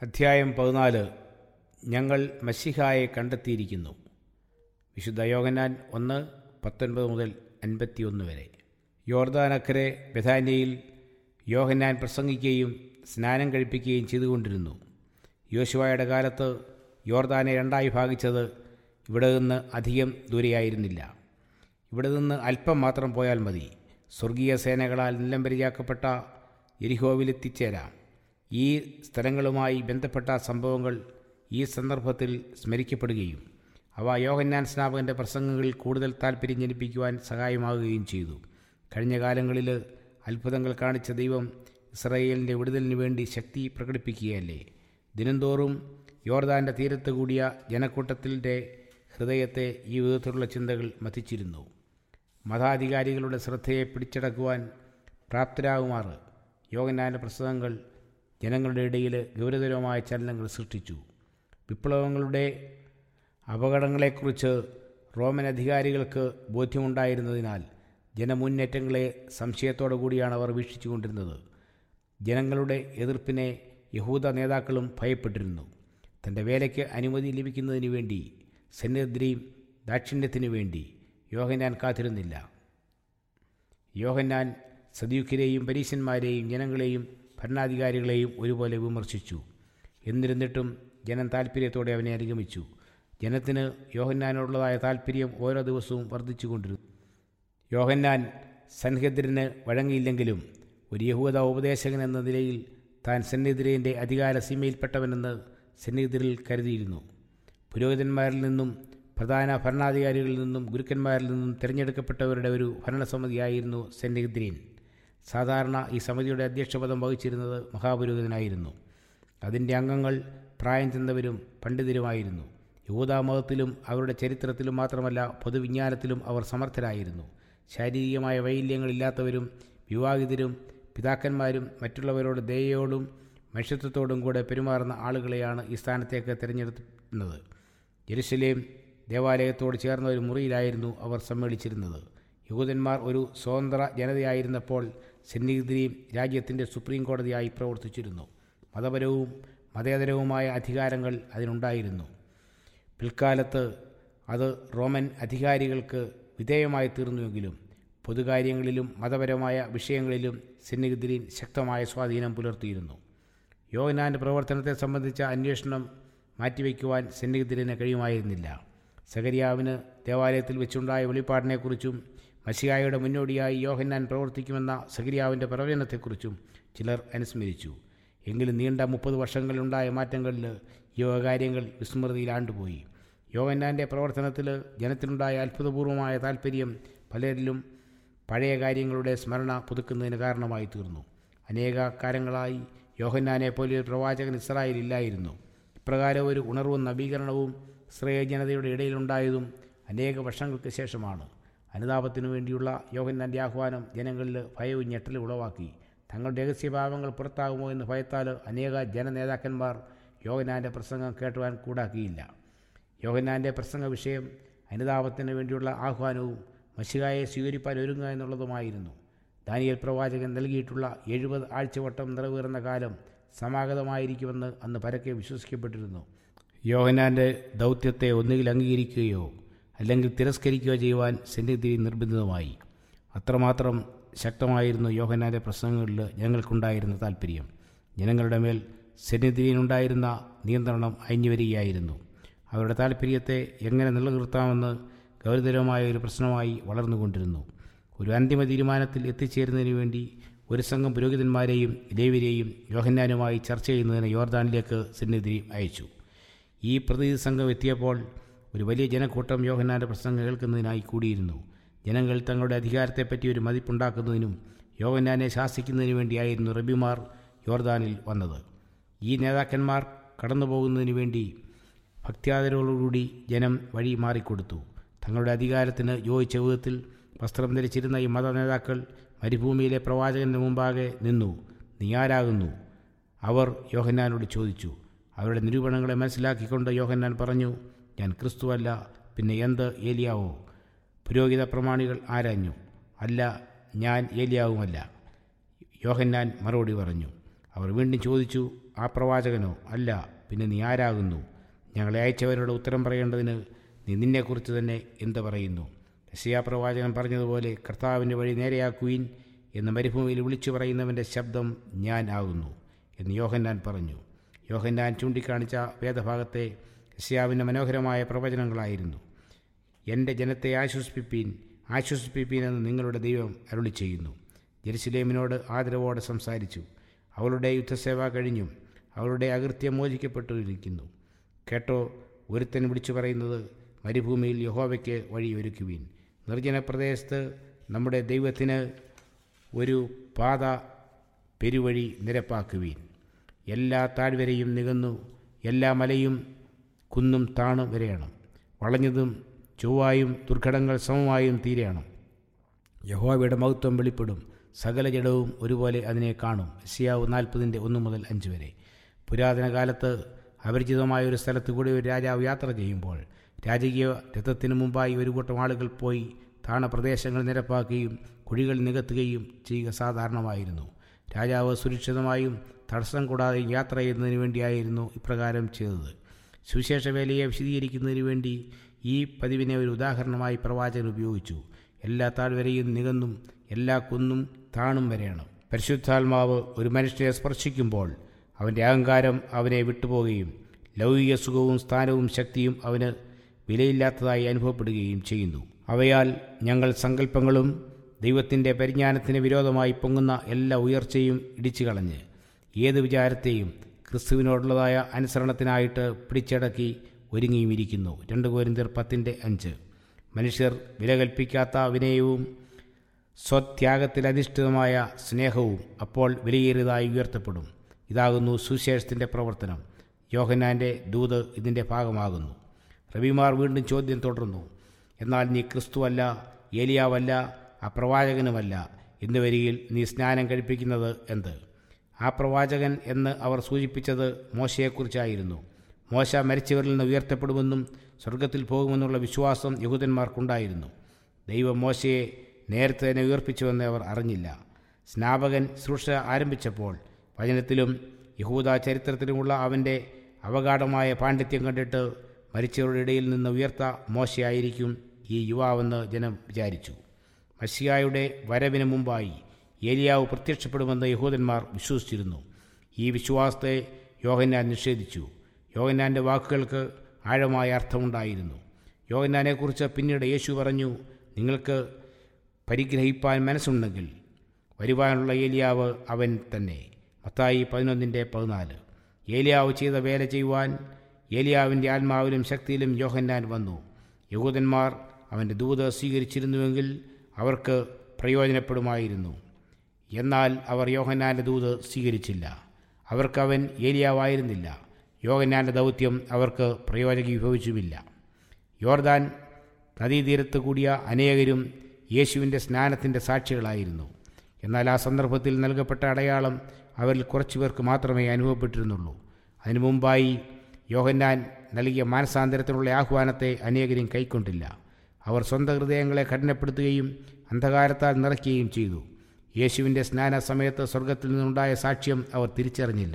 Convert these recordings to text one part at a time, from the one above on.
അധ്യായം പതിനാല് ഞങ്ങൾ മഷിഹായെ കണ്ടെത്തിയിരിക്കുന്നു വിശുദ്ധ യോഹന്നാൻ ഒന്ന് പത്തൊൻപത് മുതൽ അൻപത്തിയൊന്ന് വരെ യോർദാനക്കരെ ബഥാന്യയിൽ യോഹന്നാൻ പ്രസംഗിക്കുകയും സ്നാനം കഴിപ്പിക്കുകയും ചെയ്തുകൊണ്ടിരുന്നു യോശുവായുടെ കാലത്ത് യോർദാനെ രണ്ടായി ഭാഗിച്ചത് ഇവിടെ നിന്ന് അധികം ദൂരെയായിരുന്നില്ല ഇവിടെ നിന്ന് അല്പം മാത്രം പോയാൽ മതി സ്വർഗീയ സേനകളാൽ നിലംപരിചാക്കപ്പെട്ട എരിഹോവിലെത്തിച്ചേരാം ഈ സ്ഥലങ്ങളുമായി ബന്ധപ്പെട്ട സംഭവങ്ങൾ ഈ സന്ദർഭത്തിൽ സ്മരിക്കപ്പെടുകയും അവ യോഹന്നാൻ സ്നാപകൻ്റെ പ്രസംഗങ്ങളിൽ കൂടുതൽ താല്പര്യം ജനിപ്പിക്കുവാൻ സഹായമാകുകയും ചെയ്തു കഴിഞ്ഞ കാലങ്ങളിൽ അത്ഭുതങ്ങൾ കാണിച്ച ദൈവം ഇസ്രയേലിൻ്റെ വിടുതലിന് വേണ്ടി ശക്തി പ്രകടിപ്പിക്കുകയല്ലേ ദിനംതോറും യോർദാൻ്റെ തീരത്ത് കൂടിയ ജനക്കൂട്ടത്തിൻ്റെ ഹൃദയത്തെ ഈ വിധത്തിലുള്ള ചിന്തകൾ മതിച്ചിരുന്നു മതാധികാരികളുടെ ശ്രദ്ധയെ പിടിച്ചടക്കുവാൻ പ്രാപ്തരാകുമാറ് യോഗനാൻ്റെ പ്രസംഗങ്ങൾ ജനങ്ങളുടെ ഇടയിൽ ഗൗരവതരമായ ചലനങ്ങൾ സൃഷ്ടിച്ചു വിപ്ലവങ്ങളുടെ അപകടങ്ങളെക്കുറിച്ച് റോമൻ അധികാരികൾക്ക് ബോധ്യമുണ്ടായിരുന്നതിനാൽ ജനമുന്നേറ്റങ്ങളെ സംശയത്തോടു കൂടിയാണ് അവർ വീക്ഷിച്ചുകൊണ്ടിരുന്നത് ജനങ്ങളുടെ എതിർപ്പിനെ യഹൂദ നേതാക്കളും ഭയപ്പെട്ടിരുന്നു തൻ്റെ വേലയ്ക്ക് അനുമതി ലഭിക്കുന്നതിന് വേണ്ടി സന്നിദ്രയും ദാക്ഷിണ്യത്തിനു വേണ്ടി യോഹന്നാൻ കാത്തിരുന്നില്ല യോഹന്നാൻ സദ്യൂഖിനെയും പരീശന്മാരെയും ജനങ്ങളെയും ഭരണാധികാരികളെയും ഒരുപോലെ വിമർശിച്ചു എന്നിരുന്നിട്ടും ജനം താല്പര്യത്തോടെ അവനെ അനുഗമിച്ചു ജനത്തിന് യോഹന്നാനോടുള്ളതായ താല്പര്യം ഓരോ ദിവസവും വർദ്ധിച്ചുകൊണ്ടിരുന്നു യോഹന്നാൻ സൻഹദ്രിന് വഴങ്ങിയില്ലെങ്കിലും ഒരു യഹൂദ ഉപദേശകൻ എന്ന നിലയിൽ താൻ സന്നിധിരേൻ്റെ അധികാര സീമയിൽപ്പെട്ടവനെന്ന് സന്നിധിരിൽ കരുതിയിരുന്നു പുരോഹിതന്മാരിൽ നിന്നും പ്രധാന ഭരണാധികാരികളിൽ നിന്നും ഗുരുക്കന്മാരിൽ നിന്നും തിരഞ്ഞെടുക്കപ്പെട്ടവരുടെ ഒരു ഭരണസമിതിയായിരുന്നു സെന്നിദ്രീൻ സാധാരണ ഈ സമിതിയുടെ അധ്യക്ഷപദം വഹിച്ചിരുന്നത് മഹാപുരോഹിതനായിരുന്നു അതിൻ്റെ അംഗങ്ങൾ പ്രായം ചെന്നവരും പണ്ഡിതരുമായിരുന്നു യഹൂദാമതത്തിലും അവരുടെ ചരിത്രത്തിലും മാത്രമല്ല പൊതുവിജ്ഞാനത്തിലും അവർ സമർത്ഥരായിരുന്നു ശാരീരികമായ വൈകല്യങ്ങളില്ലാത്തവരും വിവാഹിതരും പിതാക്കന്മാരും മറ്റുള്ളവരോട് ദയയോടും മനുഷ്യത്വത്തോടും കൂടെ പെരുമാറുന്ന ആളുകളെയാണ് ഈ സ്ഥാനത്തേക്ക് തിരഞ്ഞെടുക്കുന്നത് ജെറുസലേം ദേവാലയത്തോട് ചേർന്ന ഒരു മുറിയിലായിരുന്നു അവർ സമ്മേളിച്ചിരുന്നത് യഹൂദന്മാർ ഒരു സ്വതന്ത്ര ജനതയായിരുന്നപ്പോൾ സന്നിധിയും രാജ്യത്തിൻ്റെ സുപ്രീം കോടതിയായി പ്രവർത്തിച്ചിരുന്നു മതപരവും മതേതരവുമായ അധികാരങ്ങൾ അതിനുണ്ടായിരുന്നു പിൽക്കാലത്ത് അത് റോമൻ അധികാരികൾക്ക് വിധേയമായി തീർന്നുവെങ്കിലും പൊതുകാര്യങ്ങളിലും മതപരമായ വിഷയങ്ങളിലും സെന്നിഗ്രീൻ ശക്തമായ സ്വാധീനം പുലർത്തിയിരുന്നു യോഹനാൻ്റെ പ്രവർത്തനത്തെ സംബന്ധിച്ച അന്വേഷണം മാറ്റിവെക്കുവാൻ സെന്നിഗ്രീന് കഴിയുമായിരുന്നില്ല സകരിയാവിന് ദേവാലയത്തിൽ വെച്ചുണ്ടായ വെളിപ്പാടിനെക്കുറിച്ചും മഷിയായുടെ മുന്നോടിയായി യോഹന്നാൻ പ്രവർത്തിക്കുമെന്ന സകരിയാവിൻ്റെ പ്രവചനത്തെക്കുറിച്ചും ചിലർ അനുസ്മരിച്ചു എങ്കിലും നീണ്ട മുപ്പത് വർഷങ്ങളിലുണ്ടായ മാറ്റങ്ങളിൽ യോഗകാര്യങ്ങൾ വിസ്മൃതിയിലാണ്ടുപോയി യോഹന്നാൻ്റെ പ്രവർത്തനത്തിൽ ജനത്തിനുണ്ടായ അത്ഭുതപൂർവമായ താല്പര്യം പലരിലും പഴയ കാര്യങ്ങളുടെ സ്മരണ പുതുക്കുന്നതിന് കാരണമായി തീർന്നു അനേക കാലങ്ങളായി യോഹന്നാനെ പോലെ ഒരു പ്രവാചകൻ ഇസ്രായേൽ ഇല്ലായിരുന്നു ഇപ്രകാരം ഒരു ഉണർവും നവീകരണവും ഇസ്രയേൽ ജനതയുടെ ഇടയിലുണ്ടായതും അനേക വർഷങ്ങൾക്ക് ശേഷമാണ് അനുതാപത്തിനു വേണ്ടിയുള്ള യോഹന്നാൻ്റെ ആഹ്വാനം ജനങ്ങളിൽ ഭയവും ഞെട്ടലും ഉളവാക്കി തങ്ങളുടെ രഹസ്യഭാവങ്ങൾ പുറത്താകുമോ എന്ന് ഭയത്താൽ അനേക ജനനേതാക്കന്മാർ യോഹന്നാൻ്റെ പ്രസംഗം കേട്ടുവാൻ കൂടാക്കിയില്ല യോഹന്നാൻ്റെ പ്രസംഗ വിഷയം അനുതാപത്തിന് വേണ്ടിയുള്ള ആഹ്വാനവും മഷികായെ സ്വീകരിപ്പാൻ ഒരുങ്ങുക എന്നുള്ളതുമായിരുന്നു ദാനിയൽ പ്രവാചകൻ നൽകിയിട്ടുള്ള എഴുപത് ആഴ്ചവട്ടം നിറവേറുന്ന കാലം സമാഗതമായിരിക്കുമെന്ന് അന്ന് പരക്കെ വിശ്വസിക്കപ്പെട്ടിരുന്നു യോഹനാൻ്റെ ദൗത്യത്തെ ഒന്നുകിൽ അംഗീകരിക്കുകയോ അല്ലെങ്കിൽ തിരസ്കരിക്കുകയോ ചെയ്യുവാൻ സെന്നിധി നിർബന്ധിതമായി അത്രമാത്രം ശക്തമായിരുന്നു യോഹനാൻ്റെ പ്രസംഗങ്ങളിൽ ഞങ്ങൾക്കുണ്ടായിരുന്ന താല്പര്യം ജനങ്ങളുടെ മേൽ സെന്നിധിയിലുണ്ടായിരുന്ന നിയന്ത്രണം അയഞ്ഞു വരികയായിരുന്നു അവരുടെ താല്പര്യത്തെ എങ്ങനെ നിലനിർത്താമെന്ന് ഗൗരവതരമായ ഒരു പ്രശ്നമായി വളർന്നുകൊണ്ടിരുന്നു ഒരു അന്തിമ തീരുമാനത്തിൽ എത്തിച്ചേരുന്നതിന് വേണ്ടി ഒരു സംഘം പുരോഹിതന്മാരെയും ലേവരെയും യോഹന്നാനുമായി ചർച്ച ചെയ്യുന്നതിന് യോർദാനിലേക്ക് സന്നിധി അയച്ചു ഈ പ്രതിനിധി സംഘം എത്തിയപ്പോൾ ഒരു വലിയ ജനക്കൂട്ടം യോഹന്നാൻ്റെ പ്രസംഗം കേൾക്കുന്നതിനായി കൂടിയിരുന്നു ജനങ്ങൾ തങ്ങളുടെ അധികാരത്തെപ്പറ്റി ഒരു മതിപ്പുണ്ടാക്കുന്നതിനും യോഹന്നാനെ ശാസിക്കുന്നതിനു വേണ്ടിയായിരുന്നു റബിമാർ യോർദാനിൽ വന്നത് ഈ നേതാക്കന്മാർ കടന്നു പോകുന്നതിന് വേണ്ടി ഭക്ത്യാദരോടുകൂടി ജനം വഴി മാറിക്കൊടുത്തു തങ്ങളുടെ അധികാരത്തിന് യോജിച്ച വിധത്തിൽ വസ്ത്രം ധരിച്ചിരുന്ന ഈ മത നേതാക്കൾ മരുഭൂമിയിലെ പ്രവാചകന്റെ മുമ്പാകെ നിന്നു നീ ആരാകുന്നു അവർ യോഹന്നാനോട് ചോദിച്ചു അവരുടെ നിരൂപണങ്ങളെ മനസ്സിലാക്കിക്കൊണ്ട് യോഹന്നാൻ പറഞ്ഞു ഞാൻ ക്രിസ്തുവല്ല പിന്നെ എന്ത് ഏലിയാവോ പുരോഹിത പ്രമാണികൾ ആരാഞ്ഞു അല്ല ഞാൻ ഏലിയാവുമല്ല യോഹന്നാൻ മറുപടി പറഞ്ഞു അവർ വീണ്ടും ചോദിച്ചു ആ പ്രവാചകനോ അല്ല പിന്നെ നീ ആരാകുന്നു ഞങ്ങളെ അയച്ചവരോട് ഉത്തരം പറയേണ്ടതിന് നീ നിന്നെക്കുറിച്ച് തന്നെ എന്ത് പറയുന്നു യശയാ പ്രവാചകൻ പറഞ്ഞതുപോലെ കർത്താവിൻ്റെ വഴി നേരെയാക്കുവീൻ എന്ന് മരുഭൂമിയിൽ വിളിച്ചു പറയുന്നവൻ്റെ ശബ്ദം ഞാൻ ആകുന്നു എന്ന് യോഹന്നാൻ പറഞ്ഞു യോഹന്നാൻ ചൂണ്ടിക്കാണിച്ച വേദഭാഗത്തെ യശയാവിൻ്റെ മനോഹരമായ പ്രവചനങ്ങളായിരുന്നു എൻ്റെ ജനത്തെ ആശ്വസിപ്പിപ്പീൻ ആശ്വസിപ്പിപ്പീൻ എന്ന് നിങ്ങളുടെ ദൈവം അരുളി ചെയ്യുന്നു ജെറുസലേമിനോട് ആദരവോടെ സംസാരിച്ചു അവളുടെ യുദ്ധസേവ കഴിഞ്ഞും അവളുടെ അകൃത്യം മോചിക്കപ്പെട്ടിരിക്കുന്നു കേട്ടോ ഒരുത്തൻ വിളിച്ചു പറയുന്നത് മരുഭൂമിയിൽ യഹോവയ്ക്ക് വഴിയൊരുക്കുവീൻ നിർജ്ജന പ്രദേശത്ത് നമ്മുടെ ദൈവത്തിന് ഒരു പാത പെരുവഴി നിരപ്പാക്കുവീൻ എല്ലാ താഴ്വരയും നികന്നു എല്ലാ മലയും കുന്നും താണു വരെയണം വളഞ്ഞതും ചൊവ്വായും ദുർഘടങ്ങൾ സമമായും തീരെയണം യഹോവയുടെ മഹത്വം വെളിപ്പെടും സകല ജഡവും ഒരുപോലെ അതിനെ കാണും സിയാവ് നാൽപ്പതിൻ്റെ ഒന്ന് മുതൽ അഞ്ച് വരെ പുരാതന കാലത്ത് അപരിചിതമായ ഒരു സ്ഥലത്ത് കൂടി ഒരു രാജാവ് യാത്ര ചെയ്യുമ്പോൾ രാജകീയ രഥത്തിന് മുമ്പായി ഒരു കൂട്ടം ആളുകൾ പോയി താണ പ്രദേശങ്ങൾ നിരപ്പാക്കുകയും കുഴികൾ നികത്തുകയും ചെയ്യുക സാധാരണമായിരുന്നു രാജാവ് സുരക്ഷിതമായും തടസ്സം കൂടാതെയും യാത്ര ചെയ്യുന്നതിന് വേണ്ടിയായിരുന്നു ഇപ്രകാരം ചെയ്തത് സുവിശേഷ വേലയെ വിശദീകരിക്കുന്നതിന് വേണ്ടി ഈ പതിവിനെ ഒരു ഉദാഹരണമായി പ്രവാചകൻ ഉപയോഗിച്ചു എല്ലാ താഴ്വരയും നികന്നും എല്ലാ കുന്നും താണും വരെയാണ് പരിശുദ്ധാത്മാവ് ഒരു മനുഷ്യനെ സ്പർശിക്കുമ്പോൾ അവൻ്റെ അഹങ്കാരം അവനെ വിട്ടുപോകുകയും ലൗകിക സുഖവും സ്ഥാനവും ശക്തിയും അവന് വിലയില്ലാത്തതായി അനുഭവപ്പെടുകയും ചെയ്യുന്നു അവയാൽ ഞങ്ങൾ സങ്കല്പങ്ങളും ദൈവത്തിൻ്റെ പരിജ്ഞാനത്തിന് വിരോധമായി പൊങ്ങുന്ന എല്ലാ ഉയർച്ചയും ഇടിച്ചു കളഞ്ഞ് ഏത് വിചാരത്തെയും ക്രിസ്തുവിനോടുള്ളതായ അനുസരണത്തിനായിട്ട് പിടിച്ചടക്കി ഒരുങ്ങിയും ഇരിക്കുന്നു രണ്ട് കോരിന്തിർ പത്തിൻ്റെ അഞ്ച് മനുഷ്യർ വില കൽപ്പിക്കാത്ത വിനയവും സ്വത്യാഗത്തിലധിഷ്ഠിതമായ സ്നേഹവും അപ്പോൾ വിലയേറിയതായി ഉയർത്തപ്പെടും ഇതാകുന്നു സുശേഷത്തിൻ്റെ പ്രവർത്തനം യോഹന്നാൻ്റെ ദൂത് ഇതിൻ്റെ ഭാഗമാകുന്നു റബിമാർ വീണ്ടും ചോദ്യം തുടർന്നു എന്നാൽ നീ ക്രിസ്തുവല്ല ഏലിയാവല്ല ആ പ്രവാചകനുമല്ല എന്ന് വരികിൽ നീ സ്നാനം കഴിപ്പിക്കുന്നത് എന്ത് ആ പ്രവാചകൻ എന്ന് അവർ സൂചിപ്പിച്ചത് മോശയെക്കുറിച്ചായിരുന്നു മോശ മരിച്ചവരിൽ നിന്ന് ഉയർത്തപ്പെടുമെന്നും സ്വർഗത്തിൽ പോകുമെന്നുള്ള വിശ്വാസം യഹൂദന്മാർക്കുണ്ടായിരുന്നു ദൈവം മോശയെ നേരത്തെ തന്നെ ഉയർപ്പിച്ചുവെന്ന് അവർ അറിഞ്ഞില്ല സ്നാപകൻ ശുശ്രൂഷ ആരംഭിച്ചപ്പോൾ വചനത്തിലും യഹൂദ ചരിത്രത്തിലുമുള്ള അവൻ്റെ അവഗാഠമായ പാണ്ഡിത്യം കണ്ടിട്ട് മരിച്ചവരുടെ ഇടയിൽ നിന്ന് ഉയർത്ത മോശയായിരിക്കും ഈ യുവാവെന്ന് ജനം വിചാരിച്ചു മഷിയായുടെ വരവിന് മുമ്പായി ഏലിയാവ് പ്രത്യക്ഷപ്പെടുമെന്ന് യഹൂദന്മാർ വിശ്വസിച്ചിരുന്നു ഈ വിശ്വാസത്തെ യോഹന്നാൻ നിഷേധിച്ചു യോഹന്നാൻ്റെ വാക്കുകൾക്ക് ആഴമായ അർത്ഥമുണ്ടായിരുന്നു യോഹന്നാനെക്കുറിച്ച് പിന്നീട് യേശു പറഞ്ഞു നിങ്ങൾക്ക് പരിഗ്രഹിപ്പാൻ മനസ്സുണ്ടെങ്കിൽ വരുവാനുള്ള ഏലിയാവ് അവൻ തന്നെ മത്തായി പതിനൊന്നിൻ്റെ പതിനാല് ഏലിയാവ് ചെയ്ത വേല ചെയ്യുവാൻ ഏലിയാവിൻ്റെ ആത്മാവിലും ശക്തിയിലും യോഹന്നാൻ വന്നു യഹൂദന്മാർ അവൻ്റെ ദൂത് സ്വീകരിച്ചിരുന്നുവെങ്കിൽ അവർക്ക് പ്രയോജനപ്പെടുമായിരുന്നു എന്നാൽ അവർ യോഹന്നാൻ്റെ ദൂത് സ്വീകരിച്ചില്ല അവർക്കവൻ ഏലിയാവായിരുന്നില്ല യോഹന്നാൻ്റെ ദൗത്യം അവർക്ക് പ്രയോജനീഭവിച്ചുമില്ല യോർദാൻ നദീതീരത്ത് കൂടിയ അനേകരും യേശുവിൻ്റെ സ്നാനത്തിൻ്റെ സാക്ഷികളായിരുന്നു എന്നാൽ ആ സന്ദർഭത്തിൽ നൽകപ്പെട്ട അടയാളം അവരിൽ കുറച്ചു പേർക്ക് മാത്രമേ അനുഭവപ്പെട്ടിരുന്നുള്ളൂ അതിനു മുമ്പായി യോഹന്നാൻ നൽകിയ മാനസാന്തരത്തിനുള്ള ആഹ്വാനത്തെ അനേകരും കൈക്കൊണ്ടില്ല അവർ സ്വന്തം ഹൃദയങ്ങളെ കഠിനപ്പെടുത്തുകയും അന്ധകാരത്താൽ നിറയ്ക്കുകയും ചെയ്തു യേശുവിൻ്റെ സ്നാന സമയത്ത് സ്വർഗത്തിൽ നിന്നുണ്ടായ സാക്ഷ്യം അവർ തിരിച്ചറിഞ്ഞില്ല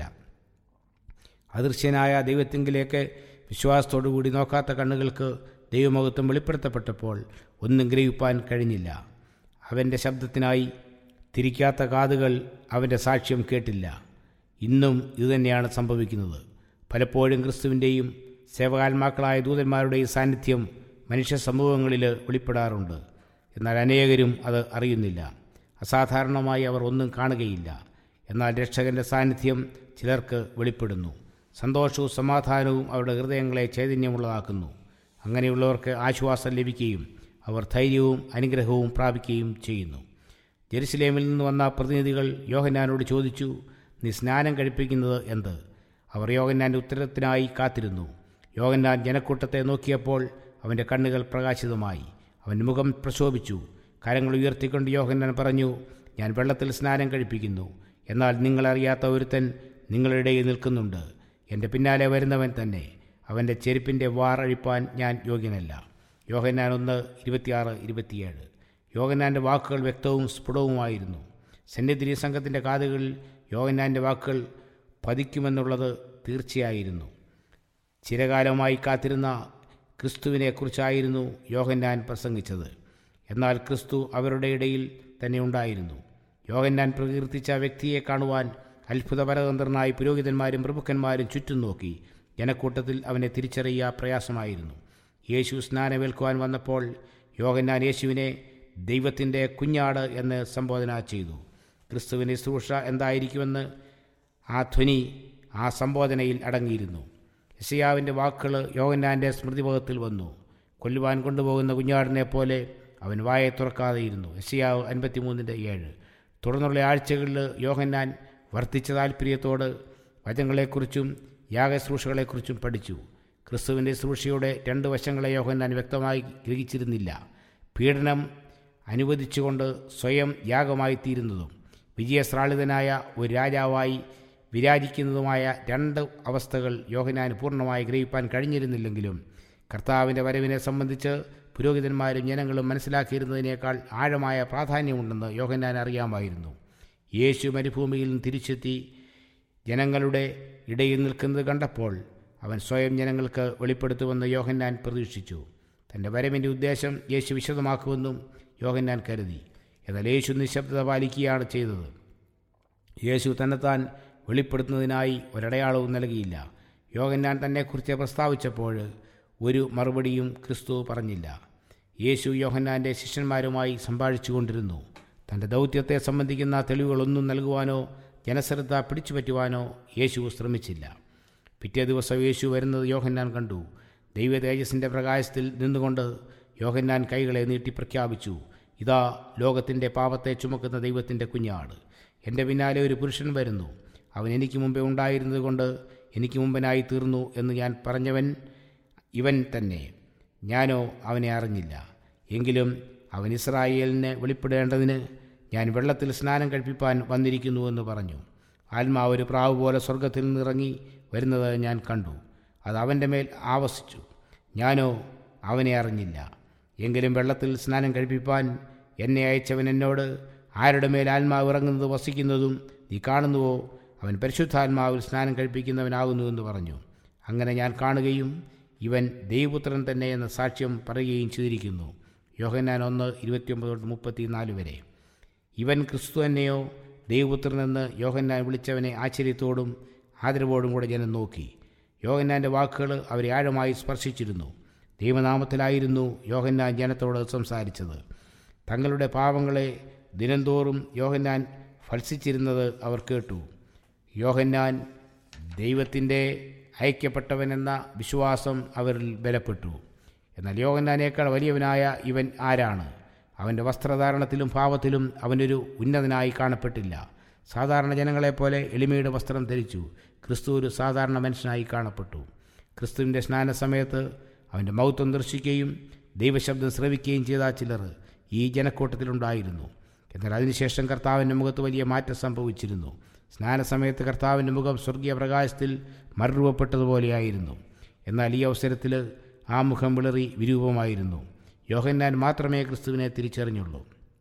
അദൃശ്യനായ ദൈവത്തിങ്കിലേക്ക് വിശ്വാസത്തോടുകൂടി നോക്കാത്ത കണ്ണുകൾക്ക് ദൈവമഹത്വം വെളിപ്പെടുത്തപ്പെട്ടപ്പോൾ ഒന്നും ഗ്രഹിപ്പാൻ കഴിഞ്ഞില്ല അവൻ്റെ ശബ്ദത്തിനായി തിരിക്കാത്ത കാതുകൾ അവൻ്റെ സാക്ഷ്യം കേട്ടില്ല ഇന്നും ഇതുതന്നെയാണ് സംഭവിക്കുന്നത് പലപ്പോഴും ക്രിസ്തുവിൻ്റെയും സേവകാത്മാക്കളായ ദൂതന്മാരുടെയും സാന്നിധ്യം മനുഷ്യ സമൂഹങ്ങളിൽ വെളിപ്പെടാറുണ്ട് എന്നാൽ അനേകരും അത് അറിയുന്നില്ല അസാധാരണമായി അവർ ഒന്നും കാണുകയില്ല എന്നാൽ രക്ഷകൻ്റെ സാന്നിധ്യം ചിലർക്ക് വെളിപ്പെടുന്നു സന്തോഷവും സമാധാനവും അവരുടെ ഹൃദയങ്ങളെ ചൈതന്യമുള്ളതാക്കുന്നു അങ്ങനെയുള്ളവർക്ക് ആശ്വാസം ലഭിക്കുകയും അവർ ധൈര്യവും അനുഗ്രഹവും പ്രാപിക്കുകയും ചെയ്യുന്നു ജെറുസലേമിൽ നിന്ന് വന്ന പ്രതിനിധികൾ യോഹന്നാനോട് ചോദിച്ചു നീ സ്നാനം കഴിപ്പിക്കുന്നത് എന്ത് അവർ യോഹന്നാൻ്റെ ഉത്തരത്തിനായി കാത്തിരുന്നു യോഹന്നാൻ ജനക്കൂട്ടത്തെ നോക്കിയപ്പോൾ അവൻ്റെ കണ്ണുകൾ പ്രകാശിതമായി അവൻ്റെ മുഖം പ്രശോഭിച്ചു കരങ്ങൾ ഉയർത്തിക്കൊണ്ട് യോഹന്നാൻ പറഞ്ഞു ഞാൻ വെള്ളത്തിൽ സ്നാനം കഴിപ്പിക്കുന്നു എന്നാൽ നിങ്ങളറിയാത്ത ഒരുത്തൻ നിങ്ങളുടെ ഇടയിൽ നിൽക്കുന്നുണ്ട് എൻ്റെ പിന്നാലെ വരുന്നവൻ തന്നെ അവൻ്റെ ചെരുപ്പിൻ്റെ വാർ അഴിപ്പാൻ ഞാൻ യോഗ്യനല്ല യോഹന്നാൻ ഒന്ന് ഇരുപത്തിയാറ് ഇരുപത്തിയേഴ് യോഹന്നാൻ്റെ വാക്കുകൾ വ്യക്തവും സ്ഫുടവുമായിരുന്നു സന്നിധി സംഘത്തിൻ്റെ കാതുകളിൽ യോഹന്നാൻ്റെ വാക്കുകൾ പതിക്കുമെന്നുള്ളത് തീർച്ചയായിരുന്നു ചിരകാലമായി കാത്തിരുന്ന ക്രിസ്തുവിനെക്കുറിച്ചായിരുന്നു യോഹന്നാൻ പ്രസംഗിച്ചത് എന്നാൽ ക്രിസ്തു അവരുടെ ഇടയിൽ തന്നെ ഉണ്ടായിരുന്നു യോഹന്നാൻ പ്രകീർത്തിച്ച വ്യക്തിയെ കാണുവാൻ അത്ഭുതപരതന്ത്രനായി പുരോഹിതന്മാരും പ്രഭുക്കന്മാരും ചുറ്റും നോക്കി ജനക്കൂട്ടത്തിൽ അവനെ തിരിച്ചറിയുക പ്രയാസമായിരുന്നു യേശു സ്നാനമേൽക്കുവാൻ വന്നപ്പോൾ യോഹന്നാൻ യേശുവിനെ ദൈവത്തിൻ്റെ കുഞ്ഞാട് എന്ന് സംബോധന ചെയ്തു ക്രിസ്തുവിൻ്റെ ശുശ്രൂഷ എന്തായിരിക്കുമെന്ന് ആ ധ്വനി ആ സംബോധനയിൽ അടങ്ങിയിരുന്നു യശയാവിൻ്റെ വാക്കുകൾ യോഹന്നാൻ്റെ സ്മൃതിമുഖത്തിൽ വന്നു കൊല്ലുവാൻ കൊണ്ടുപോകുന്ന കുഞ്ഞാടിനെ പോലെ അവൻ വായെ തുറക്കാതെയിരുന്നു യശയാവ് അൻപത്തിമൂന്നിൻ്റെ ഏഴ് തുടർന്നുള്ള ആഴ്ചകളിൽ യോഹന്നാൻ വർദ്ധിച്ച താല്പര്യത്തോട് വചനങ്ങളെക്കുറിച്ചും യാഗശ്രൂഷകളെക്കുറിച്ചും പഠിച്ചു ക്രിസ്തുവിൻ്റെ ശുശ്രൂഷയുടെ രണ്ട് വശങ്ങളെ യോഹന്നാൻ വ്യക്തമായി ഗ്രഹിച്ചിരുന്നില്ല പീഡനം അനുവദിച്ചുകൊണ്ട് സ്വയം യാഗമായി തീരുന്നതും വിജയശ്രാളിതനായ ഒരു രാജാവായി വിരാജിക്കുന്നതുമായ രണ്ട് അവസ്ഥകൾ യോഹനാൻ പൂർണ്ണമായി ഗ്രഹിപ്പാൻ കഴിഞ്ഞിരുന്നില്ലെങ്കിലും കർത്താവിൻ്റെ വരവിനെ സംബന്ധിച്ച് പുരോഹിതന്മാരും ജനങ്ങളും മനസ്സിലാക്കിയിരുന്നതിനേക്കാൾ ആഴമായ പ്രാധാന്യമുണ്ടെന്ന് യോഹന്നാൻ അറിയാമായിരുന്നു യേശു മരുഭൂമിയിൽ നിന്ന് തിരിച്ചെത്തി ജനങ്ങളുടെ ഇടയിൽ നിൽക്കുന്നത് കണ്ടപ്പോൾ അവൻ സ്വയം ജനങ്ങൾക്ക് വെളിപ്പെടുത്തുമെന്ന് യോഹന്നാൻ പ്രതീക്ഷിച്ചു തൻ്റെ വരവിൻ്റെ ഉദ്ദേശം യേശു വിശദമാക്കുമെന്നും യോഹന്നാൻ കരുതി എന്നാൽ യേശു നിശബ്ദത പാലിക്കുകയാണ് ചെയ്തത് യേശു തന്നെത്താൻ വെളിപ്പെടുത്തുന്നതിനായി ഒരടയാളവും നൽകിയില്ല യോഹന്നാൻ തന്നെക്കുറിച്ച് പ്രസ്താവിച്ചപ്പോൾ ഒരു മറുപടിയും ക്രിസ്തു പറഞ്ഞില്ല യേശു യോഹന്നാൻ്റെ ശിഷ്യന്മാരുമായി സംഭാഷിച്ചു കൊണ്ടിരുന്നു തൻ്റെ ദൗത്യത്തെ സംബന്ധിക്കുന്ന തെളിവുകളൊന്നും നൽകുവാനോ ജനശ്രദ്ധ പിടിച്ചുപറ്റുവാനോ യേശു ശ്രമിച്ചില്ല പിറ്റേ ദിവസം യേശു വരുന്നത് യോഹന്നാൻ കണ്ടു ദൈവ തേജസ്സിൻ്റെ പ്രകാശത്തിൽ നിന്നുകൊണ്ട് യോഹന്നാൻ കൈകളെ നീട്ടി പ്രഖ്യാപിച്ചു ഇതാ ലോകത്തിൻ്റെ പാപത്തെ ചുമക്കുന്ന ദൈവത്തിൻ്റെ കുഞ്ഞാട് എൻ്റെ പിന്നാലെ ഒരു പുരുഷൻ വരുന്നു അവൻ എനിക്ക് മുമ്പേ ഉണ്ടായിരുന്നത് കൊണ്ട് എനിക്ക് മുമ്പനായി തീർന്നു എന്ന് ഞാൻ പറഞ്ഞവൻ ഇവൻ തന്നെ ഞാനോ അവനെ അറിഞ്ഞില്ല എങ്കിലും അവൻ ഇസ്രായേലിനെ വെളിപ്പെടേണ്ടതിന് ഞാൻ വെള്ളത്തിൽ സ്നാനം കഴിപ്പിപ്പാൻ വന്നിരിക്കുന്നുവെന്ന് പറഞ്ഞു ആത്മാവ് ഒരു പ്രാവ് പോലെ സ്വർഗത്തിൽ നിന്നിറങ്ങി വരുന്നത് ഞാൻ കണ്ടു അത് അവൻ്റെ മേൽ ആവസിച്ചു ഞാനോ അവനെ അറിഞ്ഞില്ല എങ്കിലും വെള്ളത്തിൽ സ്നാനം കഴിപ്പിപ്പാൻ എന്നെ അയച്ചവൻ എന്നോട് ആരുടെ മേൽ ആത്മാവ് ഇറങ്ങുന്നത് വസിക്കുന്നതും നീ കാണുന്നുവോ അവൻ പരിശുദ്ധാത്മാവിൽ സ്നാനം കഴിപ്പിക്കുന്നവനാകുന്നുവെന്ന് പറഞ്ഞു അങ്ങനെ ഞാൻ കാണുകയും ഇവൻ ദൈവപുത്രൻ തന്നെ എന്ന സാക്ഷ്യം പറയുകയും ചെയ്തിരിക്കുന്നു യോഹന്നാൻ ഒന്ന് ഇരുപത്തിയൊമ്പത് തൊട്ട് മുപ്പത്തിനാല് വരെ ഇവൻ ക്രിസ്തു തന്നെയോ ദൈവപുത്രനെന്ന് യോഹന്നാൻ വിളിച്ചവനെ ആശ്ചര്യത്തോടും ആദരവോടും കൂടെ ജനം നോക്കി യോഹന്നാൻ്റെ വാക്കുകൾ അവരെ ആഴമായി സ്പർശിച്ചിരുന്നു ദൈവനാമത്തിലായിരുന്നു യോഹന്നാൻ ജനത്തോട് സംസാരിച്ചത് തങ്ങളുടെ പാവങ്ങളെ ദിനംതോറും യോഹന്നാൻ ഫത്സിച്ചിരുന്നത് അവർ കേട്ടു യോഹന്നാൻ ദൈവത്തിൻ്റെ അയക്കപ്പെട്ടവനെന്ന വിശ്വാസം അവരിൽ ബലപ്പെട്ടു എന്നാൽ യോഹന്നാനേക്കാൾ വലിയവനായ ഇവൻ ആരാണ് അവൻ്റെ വസ്ത്രധാരണത്തിലും ഭാവത്തിലും അവനൊരു ഉന്നതനായി കാണപ്പെട്ടില്ല സാധാരണ ജനങ്ങളെപ്പോലെ എളിമയുടെ വസ്ത്രം ധരിച്ചു ക്രിസ്തു ഒരു സാധാരണ മനുഷ്യനായി കാണപ്പെട്ടു ക്രിസ്തുവിൻ്റെ സ്നാന സമയത്ത് അവൻ്റെ മൗത്വം ദർശിക്കുകയും ദൈവശബ്ദം ശ്രവിക്കുകയും ചെയ്ത ചിലർ ഈ ജനക്കൂട്ടത്തിലുണ്ടായിരുന്നു എന്നാൽ അതിനുശേഷം കർത്താവിൻ്റെ മുഖത്ത് വലിയ മാറ്റം സംഭവിച്ചിരുന്നു സ്നാനസമയത്ത് കർത്താവിൻ്റെ മുഖം സ്വർഗീയ പ്രകാശത്തിൽ മറുരൂപപ്പെട്ടതുപോലെയായിരുന്നു എന്നാൽ ഈ അവസരത്തിൽ ആ മുഖം വിളറി വിരൂപമായിരുന്നു യോഹന്നാൻ മാത്രമേ ക്രിസ്തുവിനെ തിരിച്ചറിഞ്ഞുള്ളൂ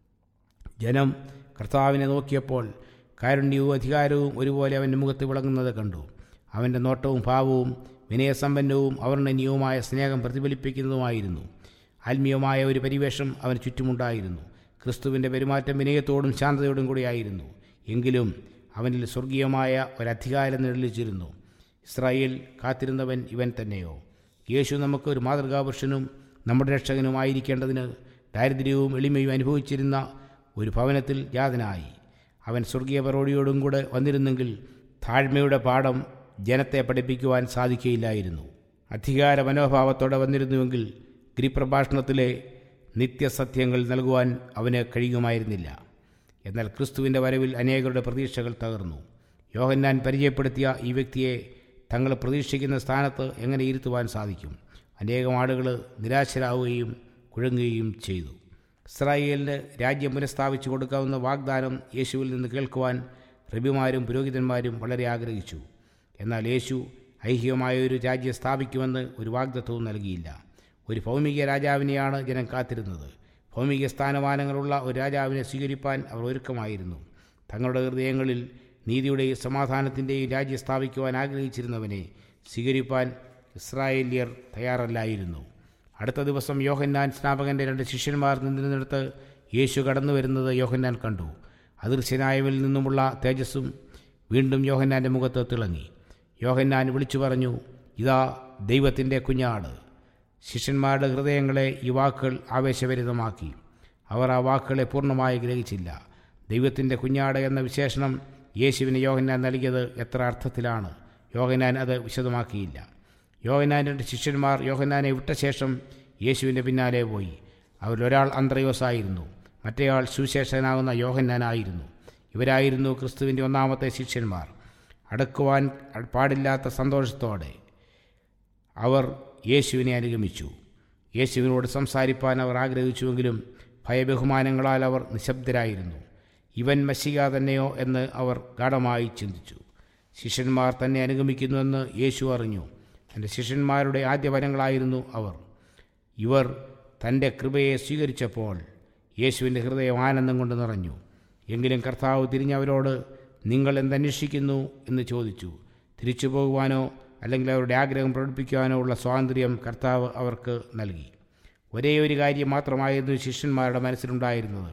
ജനം കർത്താവിനെ നോക്കിയപ്പോൾ കാരുണ്യവും അധികാരവും ഒരുപോലെ അവൻ്റെ മുഖത്ത് വിളങ്ങുന്നത് കണ്ടു അവൻ്റെ നോട്ടവും ഭാവവും വിനയസമ്പന്നവും അവർണ്ണനീയവുമായ സ്നേഹം പ്രതിഫലിപ്പിക്കുന്നതുമായിരുന്നു ആത്മീയമായ ഒരു പരിവേഷം അവന് ചുറ്റുമുണ്ടായിരുന്നു ക്രിസ്തുവിൻ്റെ പെരുമാറ്റം വിനയത്തോടും ശാന്തതയോടും കൂടിയായിരുന്നു എങ്കിലും അവനിൽ സ്വർഗീയമായ ഒരധികാരം നിഴലിച്ചിരുന്നു ഇസ്രായേൽ കാത്തിരുന്നവൻ ഇവൻ തന്നെയോ യേശു നമുക്ക് ഒരു മാതൃകാപുരുഷനും നമ്മുടെ രക്ഷകനുമായിരിക്കേണ്ടതിന് ദാരിദ്ര്യവും എളിമയും അനുഭവിച്ചിരുന്ന ഒരു ഭവനത്തിൽ ജാതനായി അവൻ സ്വർഗീയ പരോടിയോടും കൂടെ വന്നിരുന്നെങ്കിൽ താഴ്മയുടെ പാഠം ജനത്തെ പഠിപ്പിക്കുവാൻ സാധിക്കുകയില്ലായിരുന്നു അധികാര മനോഭാവത്തോടെ വന്നിരുന്നുവെങ്കിൽ ഗിരിപ്രഭാഷണത്തിലെ നിത്യസത്യങ്ങൾ നൽകുവാൻ അവന് കഴിയുമായിരുന്നില്ല എന്നാൽ ക്രിസ്തുവിൻ്റെ വരവിൽ അനേകരുടെ പ്രതീക്ഷകൾ തകർന്നു യോഹന്നാൻ പരിചയപ്പെടുത്തിയ ഈ വ്യക്തിയെ തങ്ങൾ പ്രതീക്ഷിക്കുന്ന സ്ഥാനത്ത് എങ്ങനെ ഇരുത്തുവാൻ സാധിക്കും അനേകം ആളുകൾ നിരാശരാവുകയും കുഴങ്ങുകയും ചെയ്തു ഇസ്രായേലിന് രാജ്യം പുനഃസ്ഥാപിച്ചു കൊടുക്കാവുന്ന വാഗ്ദാനം യേശുവിൽ നിന്ന് കേൾക്കുവാൻ റബിമാരും പുരോഹിതന്മാരും വളരെ ആഗ്രഹിച്ചു എന്നാൽ യേശു ഐഹികമായ ഒരു രാജ്യം സ്ഥാപിക്കുമെന്ന് ഒരു വാഗ്ദത്വവും നൽകിയില്ല ഒരു ഭൗമിക രാജാവിനെയാണ് ജനം കാത്തിരുന്നത് ഭൗമിക സ്ഥാനമാനങ്ങളുള്ള ഒരു രാജാവിനെ സ്വീകരിപ്പാൻ അവർ ഒരുക്കമായിരുന്നു തങ്ങളുടെ ഹൃദയങ്ങളിൽ നീതിയുടെയും സമാധാനത്തിൻ്റെയും രാജ്യം സ്ഥാപിക്കുവാൻ ആഗ്രഹിച്ചിരുന്നവനെ സ്വീകരിപ്പാൻ ഇസ്രായേല്യർ തയ്യാറല്ലായിരുന്നു അടുത്ത ദിവസം യോഹന്നാൻ സ്നാപകൻ്റെ രണ്ട് ശിഷ്യന്മാർ നിന്നിരുന്നിടത്ത് യേശു കടന്നു വരുന്നത് യോഹന്നാൻ കണ്ടു അദൃശ്യനായവരിൽ നിന്നുമുള്ള തേജസ്സും വീണ്ടും യോഹന്നാൻ്റെ മുഖത്ത് തിളങ്ങി യോഹന്നാൻ വിളിച്ചു പറഞ്ഞു ഇതാ ദൈവത്തിൻ്റെ കുഞ്ഞാട് ശിഷ്യന്മാരുടെ ഹൃദയങ്ങളെ ഈ വാക്കുകൾ ആവേശഭരിതമാക്കി അവർ ആ വാക്കുകളെ പൂർണ്ണമായി ഗ്രഹിച്ചില്ല ദൈവത്തിൻ്റെ കുഞ്ഞാട് എന്ന വിശേഷണം യേശുവിന് യോഹന്നാൻ നൽകിയത് എത്ര അർത്ഥത്തിലാണ് യോഹന്നാൻ അത് വിശദമാക്കിയില്ല യോഹന്നാൻ്റെ രണ്ട് ശിഷ്യന്മാർ യോഹന്നാനെ വിട്ട ശേഷം യേശുവിൻ്റെ പിന്നാലെ പോയി അവരിലൊരാൾ അന്ത്രയോസായിരുന്നു മറ്റേയാൾ സുവിശേഷനാകുന്ന യോഹന്നാനായിരുന്നു ഇവരായിരുന്നു ക്രിസ്തുവിൻ്റെ ഒന്നാമത്തെ ശിഷ്യന്മാർ അടക്കുവാൻ പാടില്ലാത്ത സന്തോഷത്തോടെ അവർ യേശുവിനെ അനുഗമിച്ചു യേശുവിനോട് സംസാരിപ്പാൻ അവർ ആഗ്രഹിച്ചുവെങ്കിലും ഭയബഹുമാനങ്ങളാൽ അവർ നിശബ്ദരായിരുന്നു ഇവൻ മഷിക തന്നെയോ എന്ന് അവർ ഗാഠമായി ചിന്തിച്ചു ശിഷ്യന്മാർ തന്നെ അനുഗമിക്കുന്നുവെന്ന് യേശു അറിഞ്ഞു തൻ്റെ ശിഷ്യന്മാരുടെ ആദ്യ വനങ്ങളായിരുന്നു അവർ ഇവർ തൻ്റെ കൃപയെ സ്വീകരിച്ചപ്പോൾ യേശുവിൻ്റെ ഹൃദയം ആനന്ദം കൊണ്ട് നിറഞ്ഞു എങ്കിലും കർത്താവ് തിരിഞ്ഞവരോട് നിങ്ങൾ എന്തന്വേഷിക്കുന്നു എന്ന് ചോദിച്ചു തിരിച്ചു പോകുവാനോ അല്ലെങ്കിൽ അവരുടെ ആഗ്രഹം പ്രകടിപ്പിക്കുവാനോ ഉള്ള സ്വാതന്ത്ര്യം കർത്താവ് അവർക്ക് നൽകി ഒരേ ഒരു കാര്യം മാത്രമായിരുന്നു ശിഷ്യന്മാരുടെ മനസ്സിലുണ്ടായിരുന്നത്